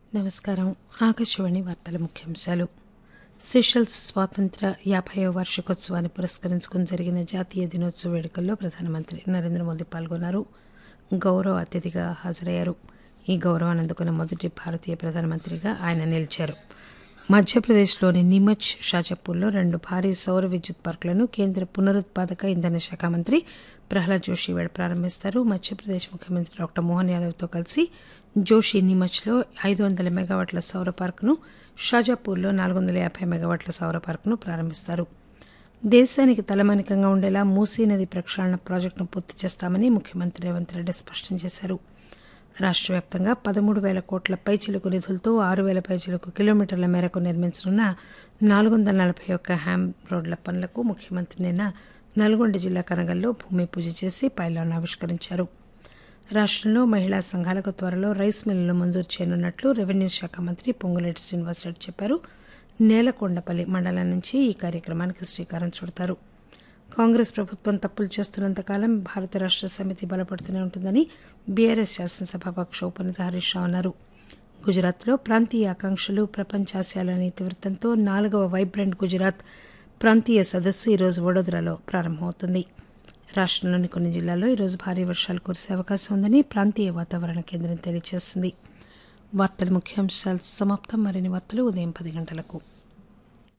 నమస్కారం ఆకాశవాణి వార్తల ముఖ్యాంశాలు సెషల్స్ స్వాతంత్ర యాభైవ వార్షికోత్సవాన్ని పురస్కరించుకుని జరిగిన జాతీయ దినోత్సవ వేడుకల్లో ప్రధానమంత్రి నరేంద్ర మోదీ పాల్గొన్నారు గౌరవ అతిథిగా హాజరయ్యారు ఈ గౌరవాన్ని అందుకున్న మొదటి భారతీయ ప్రధానమంత్రిగా ఆయన నిలిచారు మధ్యప్రదేశ్లోని నిమచ్ షాజపూర్లో రెండు భారీ సౌర విద్యుత్ పార్కులను కేంద్ర పునరుత్పాదక ఇంధన శాఖ మంత్రి ప్రహ్లాద్ జోషి వేళ ప్రారంభిస్తారు మధ్యప్రదేశ్ ముఖ్యమంత్రి డాక్టర్ మోహన్ యాదవ్తో కలిసి జోషి నిమచ్లో ఐదు వందల మెగావాట్ల సౌర పార్కును షాజాపూర్లో నాలుగు వందల యాభై మెగావాట్ల సౌర పార్కును ప్రారంభిస్తారు దేశానికి తలమానికంగా ఉండేలా మూసీ నది ప్రక్షాళన ప్రాజెక్టును పూర్తి చేస్తామని ముఖ్యమంత్రి రేవంత్ రెడ్డి స్పష్టం చేశారు రాష్ట్ర వ్యాప్తంగా పదమూడు వేల కోట్ల పైచిలుకు నిధులతో ఆరు వేల పైచిలుకు కిలోమీటర్ల మేరకు నిర్మించనున్న నాలుగు వందల నలభై ఒక్క హ్యామ్ రోడ్ల పనులకు ముఖ్యమంత్రి నిన్న నల్గొండ జిల్లా కనగల్లో భూమి పూజ చేసి పైలాన్ ఆవిష్కరించారు రాష్ట్రంలో మహిళా సంఘాలకు త్వరలో రైస్ మిల్లులు మంజూరు చేయనున్నట్లు రెవెన్యూ శాఖ మంత్రి పొంగులేటి శ్రీనివాసరెడ్డి చెప్పారు నేలకొండపల్లి మండలం నుంచి ఈ కార్యక్రమానికి శ్రీకారం చుడతారు కాంగ్రెస్ ప్రభుత్వం తప్పులు చేస్తున్నంతకాలం భారత రాష్ట్ర సమితి బలపడుతూనే ఉంటుందని బీఆర్ఎస్ శాసనసభాపక్ష ఉపనేత హరీష్ రావు అన్నారు గుజరాత్లో ప్రాంతీయ ఆకాంక్షలు ప్రపంచ ఆశయాల అనే ఇతివృత్తంతో నాలుగవ వైబ్రెంట్ గుజరాత్ ప్రాంతీయ సదస్సు ఈరోజు వడోదరాలో ప్రారంభమవుతుంది రాష్ట్రంలోని కొన్ని జిల్లాల్లో ఈరోజు భారీ వర్షాలు కురిసే అవకాశం ఉందని ప్రాంతీయ వాతావరణ కేంద్రం తెలియజేసింది వార్తల ముఖ్యాంశాలు సమాప్తం మరిన్ని వార్తలు ఉదయం పది గంటలకు